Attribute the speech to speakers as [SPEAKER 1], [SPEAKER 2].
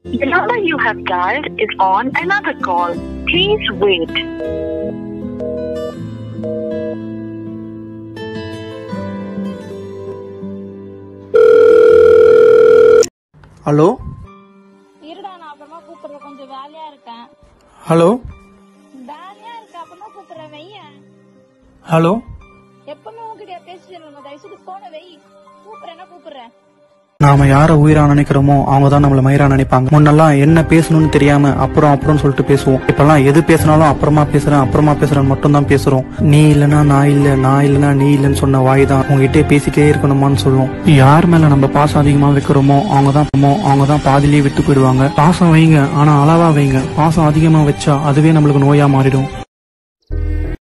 [SPEAKER 1] The number you have dialed is on another call. Please wait.
[SPEAKER 2] Hello
[SPEAKER 3] இருடா நான் அப்புறமா கூப்பிடுறேன் கொஞ்சம் வேலையா இருக்கேன்
[SPEAKER 2] ஹலோ
[SPEAKER 3] வேலையா இருக்க அப்புறமா கூப்பிடுறேன் வையன்
[SPEAKER 2] ஹலோ
[SPEAKER 3] எப்பவுமே உங்ககிட்ட பேசிட்டு இருக்கணும் தயவு செய்து போன வை கூப்பிடுறேன்னா கூப்பிடுறேன்
[SPEAKER 2] நாம யார உயிரா நினைக்கிறோமோ அவங்க தான் நம்மள மயிரா நினைப்பாங்க முன்னெல்லாம் என்ன பேசணும்னு தெரியாம அப்புறம் அப்புறம் சொல்லிட்டு பேசுவோம் இப்பெல்லாம் எது பேசினாலும் அப்புறமா பேசுறேன் அப்புறமா பேசுறேன் மட்டும் தான் பேசுறோம் நீ இல்லனா நான் இல்ல நான் இல்லனா நீ இல்லன்னு சொன்ன வாய் தான் உங்ககிட்ட பேசிட்டே இருக்கணுமான்னு சொல்லும் யார் மேல நம்ம பாசம் அதிகமா வைக்கிறோமோ அவங்க தான் அவங்க தான் பாதிலேயே விட்டு போயிடுவாங்க பாசம் வைங்க ஆனா அளவா வைங்க பாசம் அதிகமா வச்சா அதுவே நம்மளுக்கு நோயா மாறிடும்